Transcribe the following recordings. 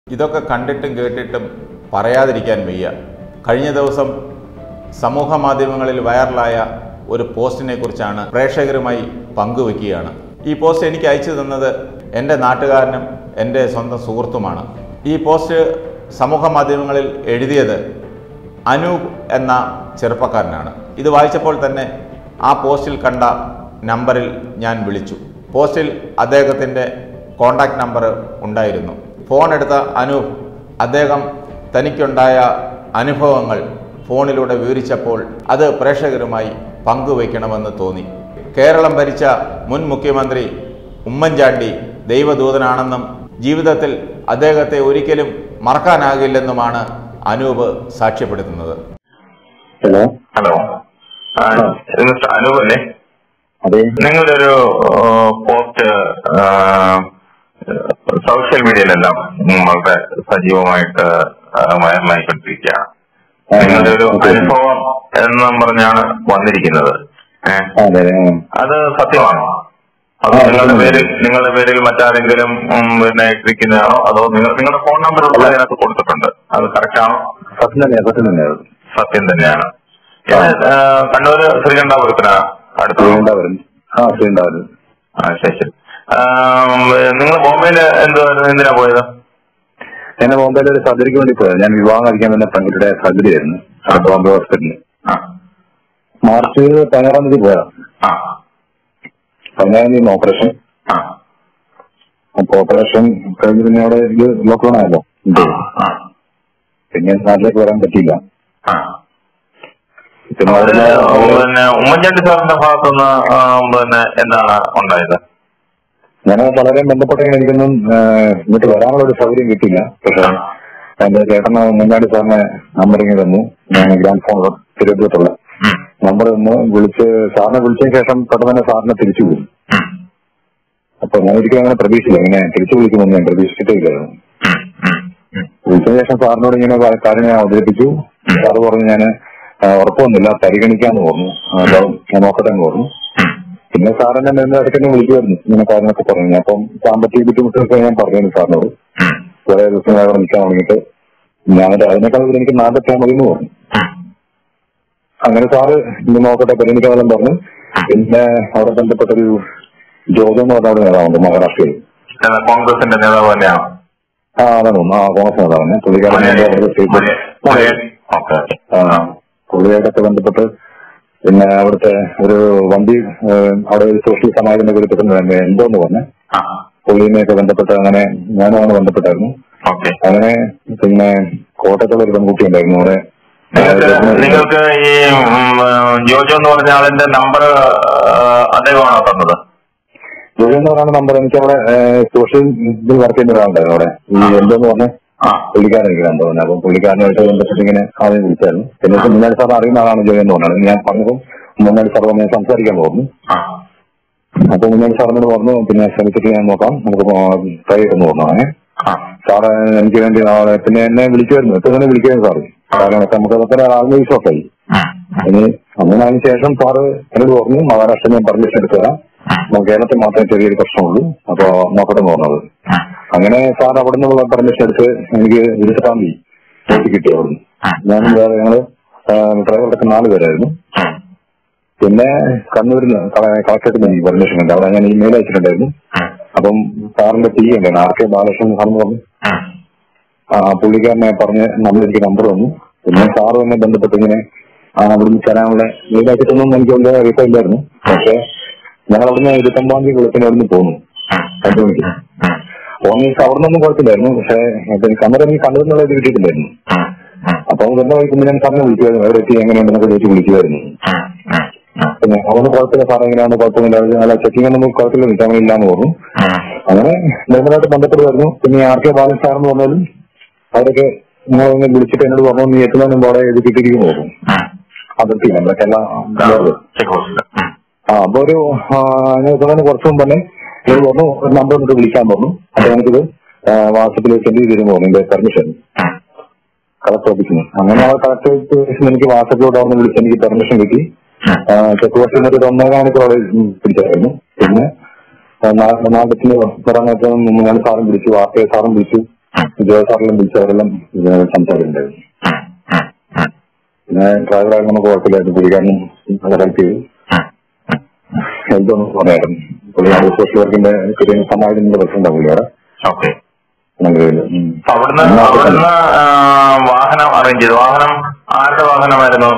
ഇതൊക്കെ കണ്ടിട്ടും കേട്ടിട്ടും പറയാതിരിക്കാൻ വയ്യ കഴിഞ്ഞ ദിവസം സമൂഹ മാധ്യമങ്ങളിൽ വൈറലായ ഒരു പോസ്റ്റിനെ കുറിച്ചാണ് പ്രേക്ഷകരുമായി പങ്കുവെക്കുകയാണ് ഈ പോസ്റ്റ് എനിക്ക് അയച്ചു തന്നത് എൻ്റെ നാട്ടുകാരനും എൻ്റെ സ്വന്തം സുഹൃത്തുമാണ് ഈ പോസ്റ്റ് സമൂഹ മാധ്യമങ്ങളിൽ എഴുതിയത് അനൂപ് എന്ന ചെറുപ്പക്കാരനാണ് ഇത് വായിച്ചപ്പോൾ തന്നെ ആ പോസ്റ്റിൽ കണ്ട നമ്പറിൽ ഞാൻ വിളിച്ചു പോസ്റ്റിൽ അദ്ദേഹത്തിൻ്റെ കോണ്ടാക്ട് നമ്പർ ഉണ്ടായിരുന്നു ഫോൺ എടുത്ത അനൂപ് അദ്ദേഹം തനിക്കുണ്ടായ അനുഭവങ്ങൾ ഫോണിലൂടെ വിവരിച്ചപ്പോൾ അത് പ്രേക്ഷകരുമായി പങ്കുവയ്ക്കണമെന്ന് തോന്നി കേരളം ഭരിച്ച മുൻ മുഖ്യമന്ത്രി ഉമ്മൻചാണ്ടി ദൈവദൂതനാണെന്നും ജീവിതത്തിൽ അദ്ദേഹത്തെ ഒരിക്കലും മറക്കാനാകില്ലെന്നുമാണ് അനൂപ് സാക്ഷ്യപ്പെടുത്തുന്നത് ഹലോ ഹലോ ആ, ഇത് മിസ്റ്റർ അനൂപ് അല്ലേ അതെ നിങ്ങളുടെ ഒരു പോസ്റ്റ് സോഷ്യൽ മീഡിയയിലെല്ലാം വളരെ സജീവമായിട്ട് ആ, വൈറലായിക്കൊണ്ടിരിക്കുകയാണ് ആ, നിങ്ങളുടെ ഒരു ഓക്കേ. അനുഭവം എന്നും പറഞ്ഞാണ് വന്നിരിക്കുന്നത് ഏ, അതെ അതെ ആ. അത് സത്യമാണോ അതോ ആ, നിങ്ങളുടെ സത്യമാണ്. പേരിൽ നിങ്ങളുടെ പേരിൽ മറ്റാരെങ്കിലും ഉം, പിന്നെ ഇട്ടിരിക്കുന്നതാണോ അതോ നിങ്ങൾ നിങ്ങളുടെ ഫോൺ നമ്പർ ഉൾപ്പെടെ അതിനകത്ത് കൊടുത്തിട്ടുണ്ട് അത് കറക്റ്റ് ആണോ സത്യം തന്നെയാ സത്യം തന്നെയാ അത്. സത്യം തന്നെയാണ് ഇത്, ആ, കണ്ണൂര് ശ്രീകണ്ഠാപുരത്തിനാ അടുത്ത് ശ്രീകണ്ഠാപുരം ആ ശ്രീകണ്ഠാപുരം ആ ശരി ശരി നിങ്ങൾ ബോംബെയില് എന്തോ എന്തിനാ പോയത് എന്നെ ബോംബെയിൽ ഒരു സർജറിക്ക് വേണ്ടി പോയത് ഞാൻ വിവാഹം കഴിക്കാൻ തന്നെ പെൺകുട്ടിയുടെ സർജറി ആയിരുന്നു അവിടെ ബോംബെ ഹോസ്പിറ്റലിൽ ആ മാർച്ച് പതിനാറാം തീയതി പോയതാ ആ പതിനാറാം തീയതി ഓപ്പറേഷൻ ആ അപ്പൊ ഓപ്പറേഷൻ കഴിഞ്ഞ് പിന്നെ അവിടെ ഇത് ലോക്ക്ഡൌൺ ആയല്ലോ ആ പിന്നെ നാട്ടിലേക്ക് വരാൻ പറ്റിയില്ല ആ പിന്നെ അതിന് അവിടുന്ന് പിന്നെ ഉമ്മൻചാണ്ടി സാറിന്റെ ഭാഗത്തുനിന്ന് ആ, പിന്നെ എന്താണ് ഉണ്ടായത് ഞാൻ വളരെ ബന്ധപ്പെട്ടെങ്കിൽ എനിക്കൊന്നും ആ, ഇങ്ങോട്ട് വരാനുള്ള ഒരു സൗകര്യം കിട്ടിയില്ല പക്ഷെ എന്റെ ചേട്ടൻ മുന്നാടി സാറിനെ നമ്പർ ഇങ്ങനെ തന്നു ഞാൻ ഗ്രാൻഡ് ഫോൺ തിരുവനന്തപുരത്തുള്ള ഉം, നമ്പർ തന്നു വിളിച്ച് സാറിനെ വിളിച്ചതിന് ശേഷം പെട്ടെന്ന് തന്നെ സാറിനെ തിരിച്ചു പോയി ഉം, അപ്പൊ ഞാൻ ഒരിക്കലും അങ്ങനെ പ്രതീക്ഷിച്ചില്ല ഇങ്ങനെ തിരിച്ചു വിളിക്കുമെന്ന് ഞാൻ പ്രതീക്ഷിച്ചിട്ടേ ഇല്ലായിരുന്നു ഉം, ഉം, ഉം. വിളിച്ചതിന് ശേഷം സാറിനോട് ഇങ്ങനെ പല കാര്യം ഞാൻ അവതരിപ്പിച്ചു സാറ് പറഞ്ഞു ഞാൻ ഉറപ്പൊന്നുമില്ല പരിഗണിക്കാന്ന് പറഞ്ഞു അതോ ഞാൻ നോക്കട്ടെ എന്ന് പറഞ്ഞു ഉം, പിന്നെ സാർ എന്നെ നിന്ന് ഇടയ്ക്ക് വിളിക്കുമായിരുന്നു ഇങ്ങനെ കാര്യങ്ങളൊക്കെ പറഞ്ഞു അപ്പം സാമ്പത്തിക ബുദ്ധിമുട്ടൊക്കെ ഞാൻ പറഞ്ഞു സാറിനോട് ഉം, കുറെ ദിവസം അവിടെ നിൽക്കാൻ തുടങ്ങിയിട്ട് ഞാൻ അതിനേക്കാൾ കൂടുതൽ എനിക്ക് നാട്ടിലെത്താൻ മതി എന്ന് പറഞ്ഞു ഉം. അങ്ങനെ സാറ് ഇന്ന് നോക്കട്ടെ പരിഗണിക്കാമെല്ലാം പറഞ്ഞു പിന്നെ അവിടെ ബന്ധപ്പെട്ടൊരു ജോജോ എന്ന് പറഞ്ഞ അവിടെ നേതാവുണ്ട് മഹാരാഷ്ട്രയിൽ ഏതാ, കോൺഗ്രസിന്റെ നേതാവ് തന്നെയാണോ ആ അതാണ് തോന്നുന്നു ആ കോൺഗ്രസ് നേതാവിനെ പുള്ളിക്കാരൻ എന്റെ അവിടുത്തെ സ്റ്റേറ്റ് മലയ- മലയ- ഓക്കെ ഓക്കെ ആ, പുള്ളിയായിട്ടൊക്കെ ബന്ധപ്പെട്ട് പിന്നെ അവിടുത്തെ ഒരു വണ്ടി ഏഹ്, അവിടെ ഒരു സോഷ്യൽ സമാജത്തിന്റെ പേരിൽ എന്തോന്ന് പറഞ്ഞു ആ പുള്ളിനെയൊക്കെ ബന്ധപ്പെട്ട് അങ്ങനെ ഞാനുമാണ് ബന്ധപ്പെട്ടായിരുന്നു ഓക്കെ അങ്ങനെ പിന്നെ കോട്ടയത്തുള്ള ഒരു പെൺകുട്ടി ഉണ്ടായിരുന്നു അവിടെ നിങ്ങൾക്ക് നിങ്ങൾക്ക് ഈ ഉം, ജോജോ എന്ന് പറഞ്ഞ ആളിന്റെ നമ്പർ അദ്ദേഹമാണോ തന്നത് ജോലി എന്ന് പറയുന്ന നമ്പർ എനിക്ക് അവിടെ സോഷ്യൽ ഇതിൽ വർക്ക് ചെയ്യുന്ന ഒരാളുണ്ടായിരുന്നു അവിടെ ഈ എന്തോന്ന് പറഞ്ഞ ആ പുള്ളിക്കാരൻ എനിക്ക് നമ്പർ തന്നെ അപ്പം പുള്ളിക്കാരനായിട്ട് ബന്ധപ്പെട്ട് ഇങ്ങനെ ആദ്യം വിളിച്ചായിരുന്നു പിന്നെ മുന്നാടി സാർ അറിയുന്ന ആളാണ് ജോലി എന്ന് പറഞ്ഞത് ഞാൻ പറഞ്ഞപ്പോൾ മുന്നാടി സാർ വന്ന് സംസാരിക്കാൻ പോകുന്നു ആ അപ്പൊ മുന്നാടി സാറിനോട് പറഞ്ഞു പിന്നെ ശ്രമിച്ചിട്ട് ഞാൻ നോക്കാം നമുക്ക് ട്രൈ ചെയ്തെന്ന് പറഞ്ഞു അങ്ങനെ ആ സാറ് എനിക്ക് വേണ്ടി നാളെ പിന്നെ എന്നെ വിളിക്കുമായിരുന്നു എത്ര തന്നെ വിളിക്കുമായിരുന്നു സാറ് കാരണം നമുക്ക് അതൊക്കെ ആത്മവിശ്വാസമായി ഉം, ഇനി അങ്ങനെ അതിന് ശേഷം സാറ് എന്നോട് പറഞ്ഞു മഹാരാഷ്ട്ര ഞാൻ പെർമിഷൻ എടുത്തു തരാം നമുക്ക് കേരളത്തിൽ മാത്രമേ ചെറിയൊരു പ്രശ്നമുള്ളൂ അപ്പൊ നോക്കട്ടെ എന്ന് പറഞ്ഞത് ഉം, അങ്ങനെ സാർ അവിടെ നിന്നുള്ള പെർമിഷൻ എടുത്ത് എനിക്ക് ഇരുപത്തെട്ടാം തീയതി ഡേറ്റ് കിട്ടി അവിടുന്ന് ഞാനും വേറെ ഞങ്ങള് ഡ്രൈവറൊക്കെ നാല് പേരായിരുന്നു ഉം, പിന്നെ കണ്ണൂരിൽ നിന്ന് കളക്ടറേറ്റ് എനിക്ക് പെർമിഷൻ ഉണ്ട് അവിടെ ഞാൻ ഇമെയിൽ അയച്ചിട്ടുണ്ടായിരുന്നു ഉം, അപ്പം സാറിന്റെ പി ഉണ്ടായിരുന്നു ആർ കെ ബാലകൃഷ്ണൻ സാറിന് പറഞ്ഞു ഉം. ആ പുള്ളിക്കാരനെ പറഞ്ഞ് നമ്മൾ എനിക്ക് നമ്പർ തന്നു പിന്നെ സാറ് തന്നെ ബന്ധപ്പെട്ട് ഇങ്ങനെ ആ, അവിടുന്ന് തരാനുള്ള ഈടാക്കിയിട്ടൊന്നും എനിക്ക് വലിയ അറിയിപ്പം ഇല്ലായിരുന്നു പക്ഷെ ഞങ്ങൾ അവിടുന്ന് ഇരുപത്തൊമ്പതാം തീയതി വെളുപ്പിന് അവിടുന്ന് പോന്നു രണ്ടു മണിക്ക് ഉം, പോകുന്ന എനിക്ക് അവിടെ നിന്നൊന്നും കുഴപ്പമില്ലായിരുന്നു പക്ഷെ കണ്ണൂർ എനിക്ക് കണ്ണൂരിനുള്ള ഇത് കിട്ടിയിട്ടില്ലായിരുന്നു ഉം, ഉം, അപ്പൊ വരുന്ന വഴിക്ക് ഞാൻ സാറിനെ വിളിക്കുമായിരുന്നു എവിടെ എത്തി എങ്ങനെയുണ്ടെന്നൊക്കെ ചോദിച്ച് വിളിക്കുമായിരുന്നു ഉം, ഉം, ഉം, പിന്നെ അവിടെ കുഴപ്പമില്ല സാറേ എങ്ങനെയാണ് കുഴപ്പമില്ല അല്ല ചെക്കിംഗ് ഒന്നും കുഴപ്പമില്ല നിൽക്കാൻ ഇല്ല എന്ന് പറഞ്ഞു ഉം. അങ്ങനെ നിർമ്മലായിട്ട് ബന്ധപ്പെടുമായിരുന്നു പിന്നെ ആർ കെ ബാലൻ സാർ എന്ന് പറഞ്ഞാലും അവരൊക്കെ നിങ്ങളൊന്ന് വിളിച്ചിട്ട് എന്നോട് പറഞ്ഞു നീ എത്തുന്നതിന് മുമ്പ് അവിടെ ഇത് കിട്ടിയിരിക്കുന്നു പറഞ്ഞു ഉം. അതിർത്തി നമ്മളൊക്കെ എല്ലാം ചെക്ക് പോസ്റ്റില്. ഉം, ആ അപ്പൊ ഒരു ആ, ഞാൻ എത്തുന്നതിന് കുറച്ച് മുമ്പ് തന്നെ എന്നോട് പറഞ്ഞു ഒരു നമ്പർ എന്നിട്ട് വിളിക്കാൻ പറഞ്ഞു അപ്പൊ എനിക്കിത് വാട്സപ്പിൽ സെൻഡ് ചെയ്ത് തരുമോ നിന്റെ പെർമിഷൻ ഉം, കളക്ടർ ഓഫീസിൽ നിന്ന് അങ്ങനെ ആ കളക്ടർ ഓഫീസിൽ എനിക്ക് വാട്സപ്പിലൂടെ അവിടെ വിളിച്ച് എനിക്ക് പെർമിഷൻ കിട്ടി ഉം. ചെക്ക് പോസ്റ്റ് എന്നിട്ട് ഒരു ഒന്നര മണിക്കൂർ അവിടെ പിടിച്ചായിരുന്നു പിന്നെ നാട്ടില് പറയാൻ നേരത്തെ ഞാൻ സാറും വിളിച്ചു വാർത്തയെ സാറും വിളിച്ചു ഉദ്യോഗസ്ഥരെല്ലാം വിളിച്ചവരെല്ലാം ഇതിനെ സംസാരിച്ചിട്ടുണ്ടായിരുന്നു ഉം, ഉം, ഉം, പിന്നെ ഡ്രൈവറായി നമുക്ക് കുഴപ്പമില്ലായിരുന്നു പുള്ളിക്കാരനും നല്ല ഹെൽപ്പ് ചെയ്തു എന്തോന്ന് പറയായിരുന്നു പുള്ളിയാണ് സോഷ്യൽ വർക്കിന്റെ ചെറിയ സമാജത്തിന്റെ പ്രസിഡന്റ് പുള്ളിയുടെ ഓക്കെ നഗരയില് ഉം. അവിടുന്ന് എന്നാ അവിടുന്ന് ആ, വാഹനം അറേഞ്ച് ചെയ്തു വാഹനം ആരുടെ വാഹനമായിരുന്നു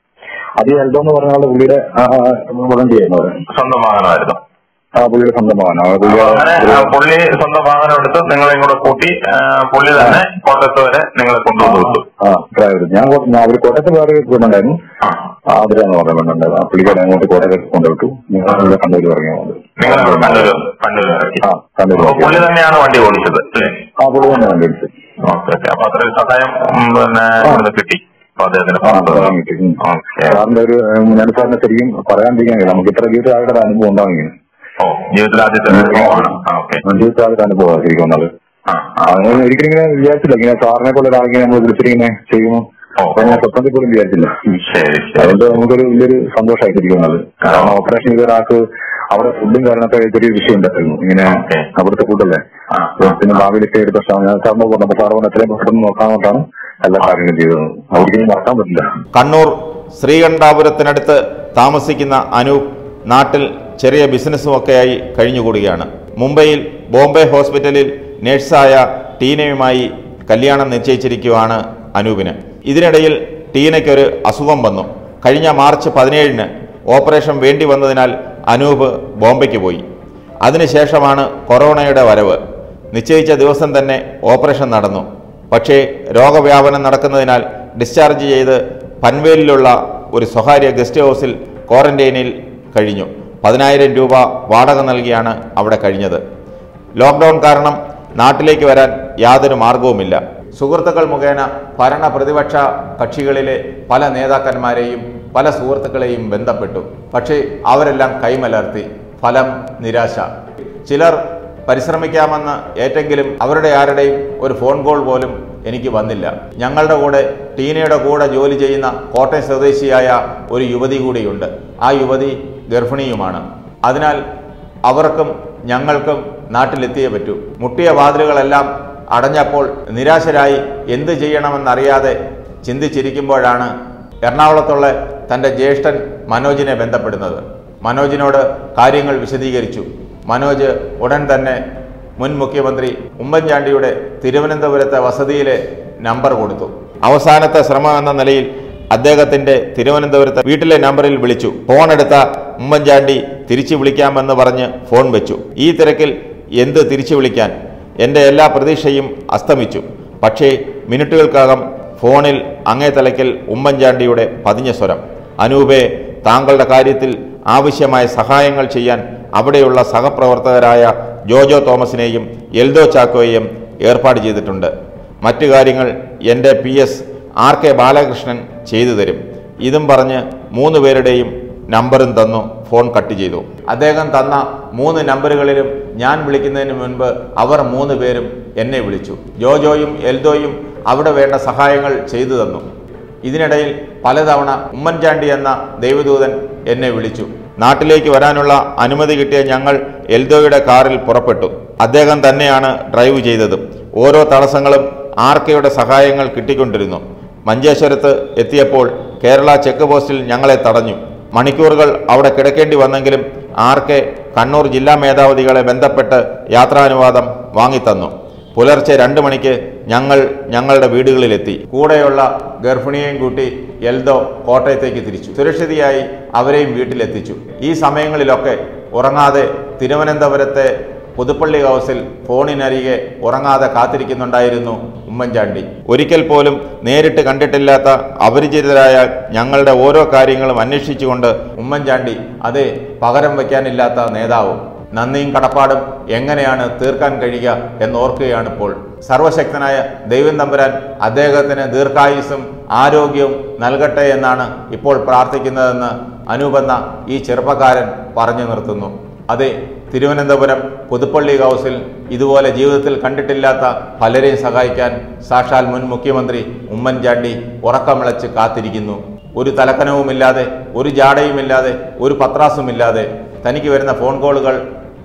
അത് എൽദോ എന്ന് പറഞ്ഞ ആള് പുള്ളിയുടെ വോളണ്ടി ആയിരുന്നു അവിടെ സ്വന്തം വാഹനമായിരുന്നു ആ പുള്ളിയുടെ സ്വന്തം മകനാ ആ അപ്പൊ പുള്ളിയുടെ അങ്ങനെ ആ, ഒരു- പുള്ളി സ്വന്തം വാഹനം എടുത്ത് നിങ്ങളെയും കൂടെ കൂട്ടി ആ, പുള്ളി തന്നെ കോട്ടയത്ത് വരെ നിങ്ങളെ കൊണ്ടുവന്നു വിട്ടു ആ ഡ്രൈവർ ഞാൻ കൊ- ഞാൻ ഒരു കോട്ടയത്ത് വേറെ ഒരു പെണ്ണുണ്ടായിരുന്നു ആ. ആതിരാന്ന് പറഞ്ഞ പെണ്ണുണ്ടായിരുന്നു ആ പുള്ളിക്കാരെ അങ്ങോട്ട് കോട്ടയത്ത് കൊണ്ടുവിട്ടു ഞങ്ങൾ കണ്ണൂർ ഇറങ്ങി പോകുന്നത് നിങ്ങളെ ഇവിടെ കണ്ണൂര് കണ്ണൂര് ഇറക്കി ആ കണ്ണൂർ അപ്പൊ പുള്ളി തന്നെയാണ് വണ്ടി ഓടിച്ചത് അല്ലേ ആ പുള്ളി തന്നെ വണ്ടി എടുത്ത് ഓക്കെ ഓക്കെ അപ്പൊ അത്രയും സഹായം ഉം, പിന്നെ ഇവിടുന്ന് കിട്ടി അപ്പൊ അദ്ദേഹത്തിന് ആ പുറത്ത് പറയാൻ കിട്ടി ഉം. ഓക്കെ സാറിന്റെ ഒരു ഉം, ഞാൻ സാറിനെ ശരിക്കും പറയാണ്ടിരിക്കാൻ കഴിയില്ല നമുക്ക് ഇത്ര ജീവിതത്തിൽ ആളുടെ ഒരു അനുഭവം ഉണ്ടാവും ഇങ്ങനെ ഓ ജീവിതത്തിൽ ആദ്യത്തെ അനുഭവമാണ് ആ ഓക്കെ ജീവിതത്തിൽ ആളുടെ അനുഭവമാണ് ശരിക്കും വന്നത് ആ ആ അങ്ങനെ ഒരിക്കലും ഇങ്ങനെ വിചാരിച്ചില്ല ഇങ്ങനെ സാറിനെ പോലെ ഒരാളിങ്ങനെ നമ്മൾ വിളിച്ചിങ്ങനെ ചെയ്യുമോ ഓ. അപ്പൊ ഞാൻ സ്വപ്നത്തിൽ പോലും വിചാരിച്ചില്ല ശരി ശരി അതുകൊണ്ട് നമുക്കൊരു വലിയൊരു സന്തോഷമായിട്ടിരിക്കും അത് കാരണം ഓപ്പറേഷൻ ചെയ്ത ഒരാൾക്ക് അവിടെ ഫുഡും കാര്യങ്ങളൊക്കെ ചെറിയ വിഷയം ഉണ്ടായിരുന്നു ഇങ്ങനെ ഓക്കെ. അവിടുത്തെ ഫുഡല്ലേ ആ പിന്നെ ഭാവിയിലൊക്കെ ഒരു പ്രശ്നം ഞാൻ സാറിന് പറഞ്ഞപ്പോൾ സാറ് പറഞ്ഞ എത്രയും പെട്ടെന്ന് നോക്കാമെന്നാണ് എല്ലാ കാര്യങ്ങളും ചെയ്തത് അവർക്കൊന്നും മറക്കാൻ പറ്റില്ല കണ്ണൂർ ശ്രീകണ്ഠാപുരത്തിനടുത്ത് താമസിക്കുന്ന അനൂപ് നാട്ടിൽ ചെറിയ ബിസിനസ്സുമൊക്കെയായി കഴിഞ്ഞുകൂടുകയാണ് മുംബൈയിൽ ബോംബെ ഹോസ്പിറ്റലിൽ നഴ്സായ ടീനയുമായി കല്യാണം നിശ്ചയിച്ചിരിക്കുകയാണ് അനൂപിന് ഇതിനിടയിൽ ടീനയ്ക്കൊരു അസുഖം വന്നു കഴിഞ്ഞ മാർച്ച് പതിനേഴിന് ഓപ്പറേഷൻ വേണ്ടി വന്നതിനാൽ അനൂപ് ബോംബെക്ക് പോയി അതിനുശേഷമാണ് കൊറോണയുടെ വരവ് നിശ്ചയിച്ച ദിവസം തന്നെ ഓപ്പറേഷൻ നടന്നു പക്ഷേ രോഗവ്യാപനം നടക്കുന്നതിനാൽ ഡിസ്ചാർജ് ചെയ്ത് പൻവേലിലുള്ള ഒരു സ്വകാര്യ ഗസ്റ്റ് ഹൗസിൽ ക്വാറന്റൈനിൽ കഴിഞ്ഞു പതിനായിരം രൂപ വാടക നൽകിയാണ് അവിടെ കഴിഞ്ഞത് ലോക്ക്ഡൗൺ കാരണം നാട്ടിലേക്ക് വരാൻ യാതൊരു മാർഗവുമില്ല സുഹൃത്തുക്കൾ മുഖേന ഭരണ പ്രതിപക്ഷ കക്ഷികളിലെ പല നേതാക്കന്മാരെയും പല സുഹൃത്തുക്കളെയും ബന്ധപ്പെട്ടു പക്ഷേ അവരെല്ലാം കൈമലർത്തി ഫലം നിരാശ ചിലർ പരിശ്രമിക്കാമെന്ന് ഏറ്റെങ്കിലും അവരുടെ ആരുടെയും ഒരു ഫോൺ കോൾ പോലും എനിക്ക് വന്നില്ല ഞങ്ങളുടെ കൂടെ ടീനയുടെ കൂടെ ജോലി ചെയ്യുന്ന കോട്ടയം സ്വദേശിയായ ഒരു യുവതി കൂടിയുണ്ട് ആ യുവതി ഗർഭിണിയുമാണ് അതിനാൽ അവർക്കും ഞങ്ങൾക്കും നാട്ടിലെത്തിയേ പറ്റൂ മുട്ടിയ വാതിലുകളെല്ലാം അടഞ്ഞപ്പോൾ നിരാശരായി എന്ത് ചെയ്യണമെന്നറിയാതെ ചിന്തിച്ചിരിക്കുമ്പോഴാണ് എറണാകുളത്തുള്ള തൻ്റെ ജ്യേഷ്ഠൻ മനോജിനെ ബന്ധപ്പെടുന്നത് മനോജിനോട് കാര്യങ്ങൾ വിശദീകരിച്ചു മനോജ് ഉടൻ തന്നെ മുൻ മുഖ്യമന്ത്രി ഉമ്മൻചാണ്ടിയുടെ തിരുവനന്തപുരത്തെ വസതിയിലെ നമ്പർ കൊടുത്തു അവസാനത്തെ ശ്രമം എന്ന നിലയിൽ അദ്ദേഹത്തിന്റെ തിരുവനന്തപുരത്തെ വീട്ടിലെ നമ്പറിൽ വിളിച്ചു ഫോൺ എടുത്ത ഉമ്മൻചാണ്ടി തിരിച്ചു വിളിക്കാമെന്ന് പറഞ്ഞ് ഫോൺ വെച്ചു ഈ തിരക്കിൽ എന്ത് തിരിച്ചു വിളിക്കാൻ എൻ്റെ എല്ലാ പ്രതീക്ഷയും അസ്തമിച്ചു പക്ഷേ മിനിറ്റുകൾക്കകം ഫോണിൽ അങ്ങേ തലയ്ക്കൽ ഉമ്മൻചാണ്ടിയുടെ പതിഞ്ഞ സ്വരം അനൂപെ താങ്കളുടെ കാര്യത്തിൽ ആവശ്യമായ സഹായങ്ങൾ ചെയ്യാൻ അവിടെയുള്ള സഹപ്രവർത്തകരായ ജോജോ തോമസിനെയും എൽദോ ചാക്കോയെയും ഏർപ്പാട് ചെയ്തിട്ടുണ്ട് മറ്റു കാര്യങ്ങൾ എൻ്റെ P S R K Balakrishnan ചെയ്തു തരും ഇതും പറഞ്ഞ് മൂന്ന് പേരുടെയും നമ്പറും തന്നു ഫോൺ കട്ട് ചെയ്തു അദ്ദേഹം തന്ന മൂന്ന് നമ്പറുകളിലും ഞാൻ വിളിക്കുന്നതിന് മുൻപ് അവർ മൂന്ന് പേരും എന്നെ വിളിച്ചു ജോജോയും എൽദോയും അവിടെ വേണ്ട സഹായങ്ങൾ ചെയ്തു തന്നു ഇതിനിടയിൽ പലതവണ ഉമ്മൻചാണ്ടി എന്ന ദൈവദൂതൻ എന്നെ വിളിച്ചു നാട്ടിലേക്ക് വരാനുള്ള അനുമതി കിട്ടിയ ഞങ്ങൾ എൽദോയുടെ കാറിൽ പുറപ്പെട്ടു അദ്ദേഹം തന്നെയാണ് ഡ്രൈവ് ചെയ്തത് ഓരോ തടസ്സങ്ങളും ആർക്കയുടെ സഹായങ്ങൾ കിട്ടിക്കൊണ്ടിരുന്നു മഞ്ചേശ്വരത്ത് എത്തിയപ്പോൾ കേരള ചെക്ക് പോസ്റ്റിൽ ഞങ്ങളെ തടഞ്ഞു മണിക്കൂറുകൾ അവിടെ കിടക്കേണ്ടി വന്നെങ്കിലും ആർക്കെ കണ്ണൂർ ജില്ലാ മേധാവികളെ ബന്ധപ്പെട്ട് യാത്രാനുവാദം വാങ്ങിത്തന്നു പുലർച്ചെ രണ്ട് മണിക്ക് ഞങ്ങൾ ഞങ്ങളുടെ വീടുകളിലെത്തി കൂടെയുള്ള ഗർഭിണിയെയും കൂട്ടി എൽദോ കോട്ടയത്തേക്ക് തിരിച്ചു സുരക്ഷിതയായി അവരെയും വീട്ടിലെത്തിച്ചു ഈ സമയങ്ങളിലൊക്കെ ഉറങ്ങാതെ തിരുവനന്തപുരത്തെ പുതുപ്പള്ളി ഹൗസിൽ ഫോണിനരികെ ഉറങ്ങാതെ കാത്തിരിക്കുന്നുണ്ടായിരുന്നു ഉമ്മൻചാണ്ടി ഒരിക്കൽ പോലും നേരിട്ട് കണ്ടിട്ടില്ലാത്ത അപരിചിതരായ ഞങ്ങളുടെ ഓരോ കാര്യങ്ങളും അന്വേഷിച്ചുകൊണ്ട് ഉമ്മൻചാണ്ടി അത് പകരം വയ്ക്കാനില്ലാത്ത നേതാവ് നന്ദിയും കടപ്പാടും എങ്ങനെയാണ് തീർക്കാൻ കഴിയുക എന്നോർക്കുകയാണിപ്പോൾ സർവശക്തനായ ദൈവം തമ്പുരാൻ അദ്ദേഹത്തിന് ദീർഘായുസ്സും ആരോഗ്യവും നൽകട്ടെ എന്നാണ് ഇപ്പോൾ പ്രാർത്ഥിക്കുന്നതെന്ന് അനൂപെന്ന ഈ ചെറുപ്പക്കാരൻ പറഞ്ഞു നിർത്തുന്നു അതെ തിരുവനന്തപുരം പുതുപ്പള്ളി ഹൗസിൽ ഇതുപോലെ ജീവിതത്തിൽ കണ്ടിട്ടില്ലാത്ത പലരെയും സഹായിക്കാൻ സാക്ഷാൽ മുൻ മുഖ്യമന്ത്രി ഉമ്മൻചാണ്ടി ഉറക്കമിളച്ച് കാത്തിരിക്കുന്നു ഒരു തലക്കനവുമില്ലാതെ ഒരു ജാടയുമില്ലാതെ ഒരു പത്രാസുമില്ലാതെ തനിക്ക് വരുന്ന ഫോൺ കോളുകൾ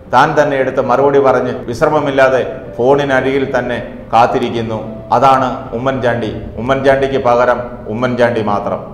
താൻ തന്നെ എടുത്ത് മറുപടി പറഞ്ഞ് വിശ്രമമില്ലാതെ ഫോണിനരികിൽ തന്നെ കാത്തിരിക്കുന്നു അതാണ് ഉമ്മൻചാണ്ടി ഉമ്മൻചാണ്ടിക്ക് പകരം ഉമ്മൻചാണ്ടി മാത്രം